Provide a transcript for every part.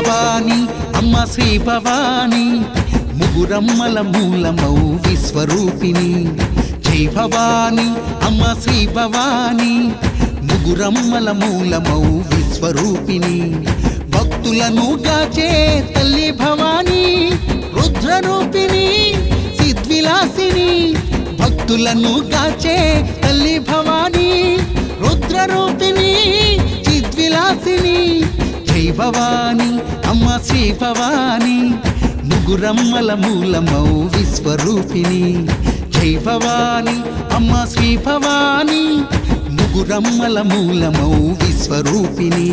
భవాని అమ్మ శ్రీ భవాని ముగురమ్మల మూలమౌ విశ్వరూపిణి జై భవాని అమ్మ శ్రీ భవాని ముగురమ్మల మూలమౌ విశ్వరూపిణి భక్తులను గాచే తల్లి భవాని రుద్రరూపిణి సిద్విలాసిని భక్తులను గాచే తల్లి భవాని రుద్రరూపిణి చిద్విలాసిని జై భవాని అమ్మ శ్రీ భవాని ముగురమ్మల మూలమౌ విశ్వరూపిణి జై భవాని అమ్మ శ్రీ భవాని ముగురమ్మల మూలమౌ విశ్వరూపిణి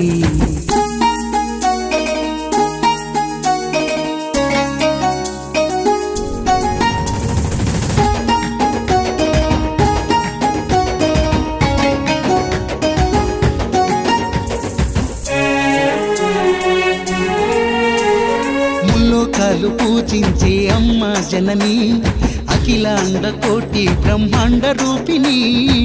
ముల్లోకాలు పూజించే అమ్మ జనని అఖిలాండ కోటి బ్రహ్మాండ రూపిణి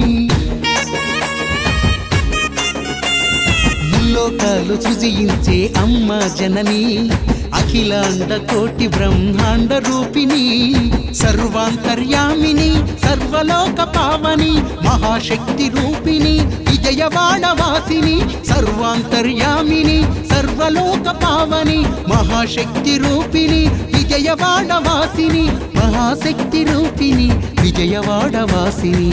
ముల్లోకాలు సృజించే అమ్మ జనని అఖిలాండ కోటి బ్రహ్మాండ రూపిణి సర్వాంతర్యామిని సర్వలోక పావని మహాశక్తి రూపిణి విజయవాడవాసిని సర్వాంతర్యామిని సర్వలోక పావని మహాశక్తి రూపిణి విజయవాడవాసిని మహాశక్తి రూపిణి విజయవాడవాసిని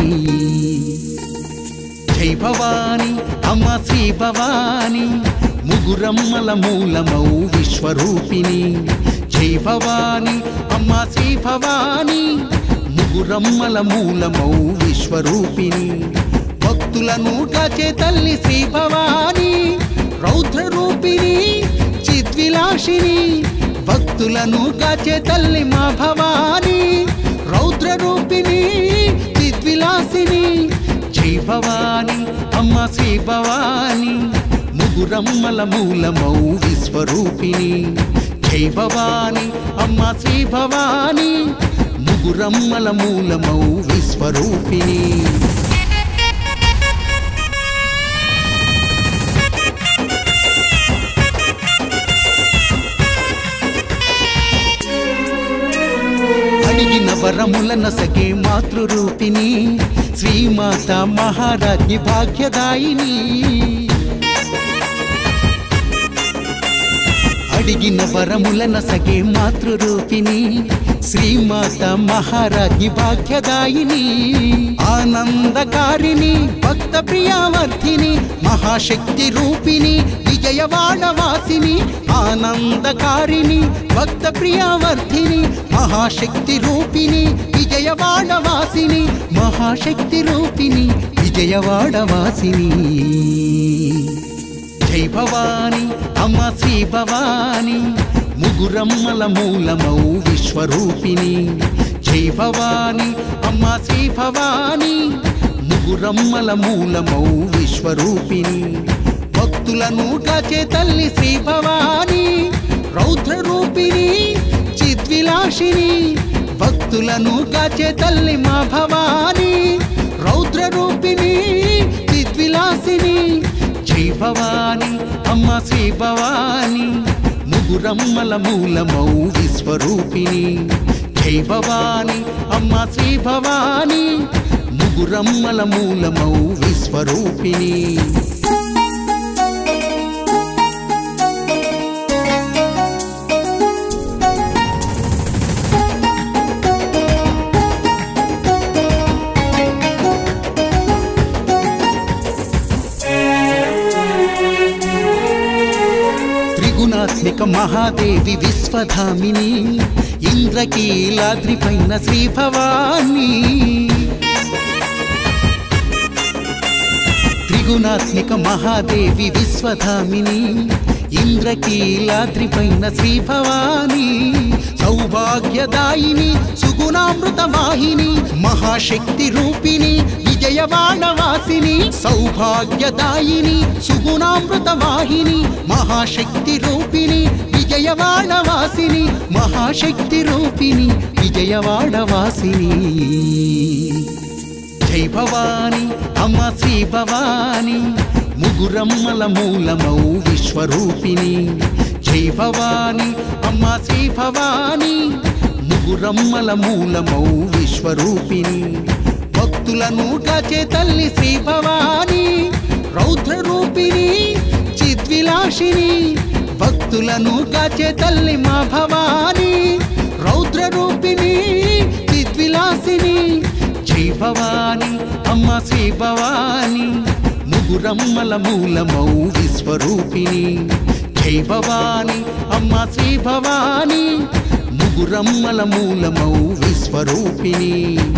జై భవాని అమ్మ శ్రీ భవాని ముగురమ్మల మూలమౌ విశ్వరూపిణి జై భవాని అమ్మ శ్రీ భవాని ముగురమ్మల మూలమౌ విశ్వరూపిణి భక్తులను కాచే తల్లి శ్రీ భవాని రౌద్ర రూపిణి చిద్విలాషిని భక్తులను కాచే తల్లి మా భవాని రౌద్ర రూపిణి చిద్విలాసిని జై భవాని అమ్మ శ్రీ భవాని ముగురమ్మల మూలమౌ విశ్వరూపిణి జై భవాని అమ్మ శ్రీ భవాని ముగురమ్మల మూలమౌ విశ్వరూపిణి అడిగిన వరములన సగే మాతృరూపిణి శ్రీమాత మహారాజ్ఞి భాగ్యదాయిని అడిగిన వరములన సగే మాతృరూపిణి శ్రీమాత మహారాజ్ఞి భాగ్యదాయిని ఆనందకారిణి భక్త ప్రియావర్ధిని మహాశక్తి రూపిణి విజయవాడవాసిని ఆనందకారిణి భక్త ప్రియావర్ధిని మహాశక్తి రూపిణి విజయవాడవాసిని మహాశక్తి రూపిణి విజయవాడవాసిని జై భవాని అమ్మ శ్రీ భవాని ముగురమ్మల మూలమౌ విశ్వరూపిణి జై భవాని అమ్మ శ్రీ భవాని ముగురమ్మల మూలమౌ విశ్వరూపిణి భక్తులను కాచే తల్లి శ్రీ భవాని రౌద్ర రూపిణి చిద్విలాషిని భక్తులను కాచే తల్లి మా భవాని రౌద్ర రూపిణి చిద్విలాసిని జై భవాని అమ్మ శ్రీ భవాని ముగురమ్మల మూలమౌ విశ్వరూపిణి జై భవాని అమ్మ శ్రీ భవాని ముగురమ్మల మూలమౌ విశ్వరూపిణి త్రిగుణాత్మిక మహాదేవి విశ్వధామిని ఇంద్రకీలాద్రి పైన శ్రీ భవాని త్రిగుణాత్మిక మహాదేవి విశ్వధామిని ఇంద్రకీలాద్రి పైన శ్రీ భవాని సౌభాగ్యదాయిని సుగుణామృత వాహిని మహాశక్తి రూపిణి విజయవాడవాసిని సౌభాగ్యదాయిని సుగుణామృత వాహిని మహాశక్తి రూపిణి విజయవాడవాసిని మహాశక్తి రూపిణి విజయవాడవాసిని జై భవాని అమ్మ శ్రీ భవాని ముగురమ్మల మూలమౌ విశ్వరూపిణి జై జై భవాని అమ్మ శ్రీ భవాని ముగురమ్మల మూలమౌ విశ్వరూపిణి భక్తులను కాచే తల్లి శ్రీ భవాని రౌద్ర రూపిణి చిద్విలాషిని భక్తులను కాచే తల్లి మా భవాని రౌద్ర రూపిణి చిద్విలాసిని జై భవాని అమ్మ శ్రీ భవాని ముగురమ్మల మూలమౌ విశ్వరూపిణి జై భవాని అమ్మ శ్రీ భవాని ముగురమ్మల మూలమౌ విశ్వరూపిణి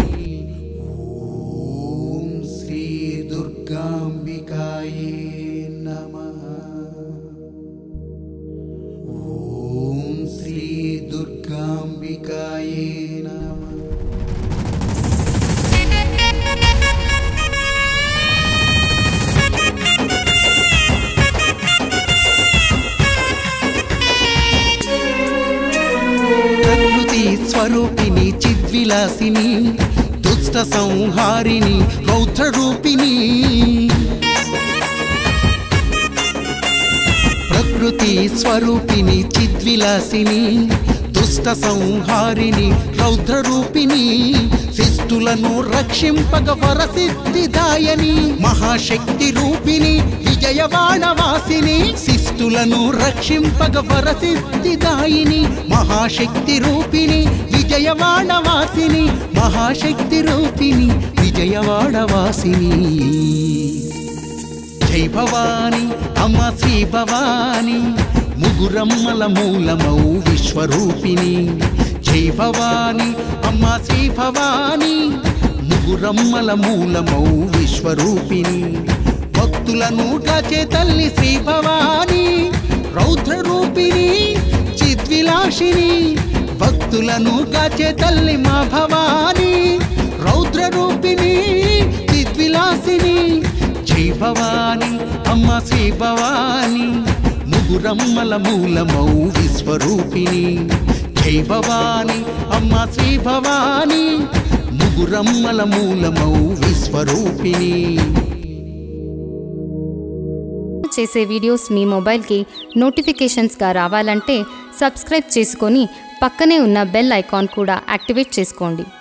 ఓం శ్రీ దుర్గాంబికాయే నమః ఓం శ్రీ దుర్గాంబికాయే నమః ప్రకృతి స్వరూపిణి చిద్విలాసిని దుష్ట సంహారిణి రౌద్ర రూపిణి ప్రకృతి స్వరూపిణి చిద్విలాసిని దుష్ట సంహారిణి రౌద్ర రూపిణి శిష్టులను రక్షింపగ వరసిద్ధిదాయని మహాశక్తి రూపిణి విజయవాణవాసిని శిష్టులను రక్షింపగ వరసిద్ధిదాయిని మహాశక్తి రూపిణి విజయవాణవాసిని మహాశక్తి రూపిణి విజయవాడవాసిని జై భవాని అమ్మ శ్రీ భవాని ముగురమ్మల మూలమౌ విశ్వరూపిణి జై భవాని అమ్మ శ్రీ భవాని ముగురమ్మల మూలమౌ విశ్వరూపిణి భక్తులను కాచే తల్లి శ్రీ భవాని రౌద్ర రూపిణి చిద్విలాషిని భక్తులను కాచే తల్లి మా భవాని రౌద్ర రూపిణి చిద్విలాసిని జై భవాని అమ్మ శ్రీ భవాని ముగురమ్మల మూలమౌ విశ్వరూపిణి జై భవాని అమ్మ శ్రీ భవాని ముగురమ్మల మూలమౌ విశ్వరూపిణి చేసే వీడియోస్ మీ మొబైల్కి నోటిఫికేషన్స్గా రావాలంటే సబ్స్క్రైబ్ చేసుకొని పక్కనే ఉన్న బెల్ ఐకాన్ కూడా యాక్టివేట్ చేసుకోండి